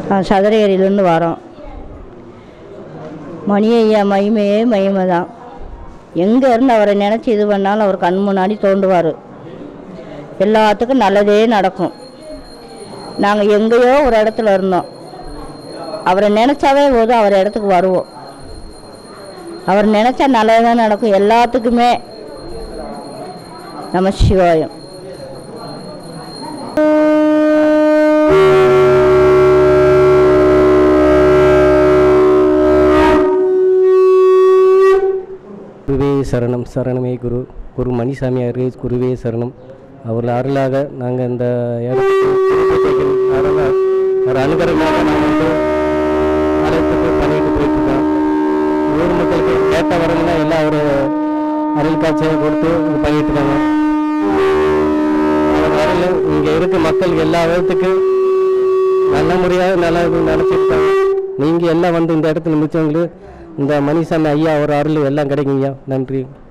நான் சதுரகிரியிலேருந்து வரோம் மணி ஐயா மகிமையே மகிமை தான் எங்கே இருந்து அவரை நினச்சி இது பண்ணாலும் அவர் கண் முன்னாடி தோண்டுவார் எல்லாத்துக்கும் நல்லதே நடக்கும் நாங்கள் எங்கேயோ ஒரு இடத்துல இருந்தோம் அவரை நினச்சாவே போதும் அவர் இடத்துக்கு வருவோம் அவர் நினச்சா நல்லது தான் நடக்கும் எல்லாத்துக்குமே நம சிவாயம் குருவே சரணம் சரணமே குரு குரு மணிசாமியாரே குருவே சரணம் அவர்கள் அருளாக நாங்கள் இந்த இடத்துக்கு அருளா- ஒரு அனுகரமாக நாங்கள் வந்து ஆலயத்துக்கு பண்ணிட்டு போயிட்டுருக்கோம் ஊர் மக்களுக்கு கேட்ட வரலாம் எல்லாம் ஒரு அருள் காட்சியை கொடுத்து இது பண்ணிட்டு இருக்காங்க அவர் அருள் இங்கே இருக்க மக்கள் எல்லா விதத்துக்கும் நல்ல முறையாக நல்லா இது நினச்சிருக்காங்க நீங்கள் எல்லாம் வந்து இந்த இடத்துல முடிச்சவங்களுக்கு இந்த மணிசாமி ஐயா ஒரு அருள் எல்லாம் கிடைக்குங்கய்யா நன்றி